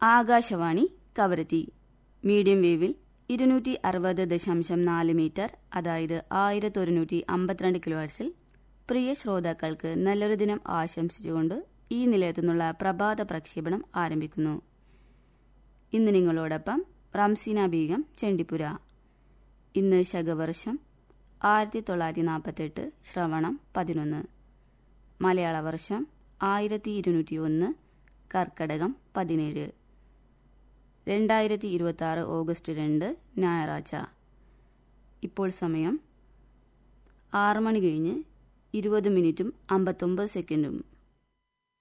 Akashvani Kavaratti medium വേവിൽ ഇരുന്നൂറ്റി അറുപത് ദശാംശം നാല് മീറ്റർ അതായത് ആയിരത്തി ഒരുന്നൂറ്റി അമ്പത്തിരണ്ട് കിലോ ഹെർട്സിൽ പ്രിയ ശ്രോതാക്കൾക്ക് നല്ലൊരു ദിനം ആശംസിച്ചുകൊണ്ട് ഈ നിലയത്തു നിന്നുള്ള പ്രഭാത പ്രക്ഷേപണം ആരംഭിക്കുന്നു ഇന്ന് നിങ്ങളോടൊപ്പം റംസീന ബീഗം ചെണ്ടിപ്പുര ഇന്ന് ശകവർഷം ആയിരത്തി തൊള്ളായിരത്തി നാൽപ്പത്തെട്ട് ശ്രവണം പതിനൊന്ന് മലയാള വർഷം ആയിരത്തി ഇരുന്നൂറ്റി ഒന്ന് കർക്കടകം പതിനേഴ് രണ്ടായിരത്തി ഇരുപത്തി ആറ് ഓഗസ്റ്റ് രണ്ട് ഞായറാഴ്ച ഇപ്പോൾ സമയം ആറ് മണി കഴിഞ്ഞ് ഇരുപത് മിനിറ്റും അമ്പത്തൊമ്പത് സെക്കൻഡും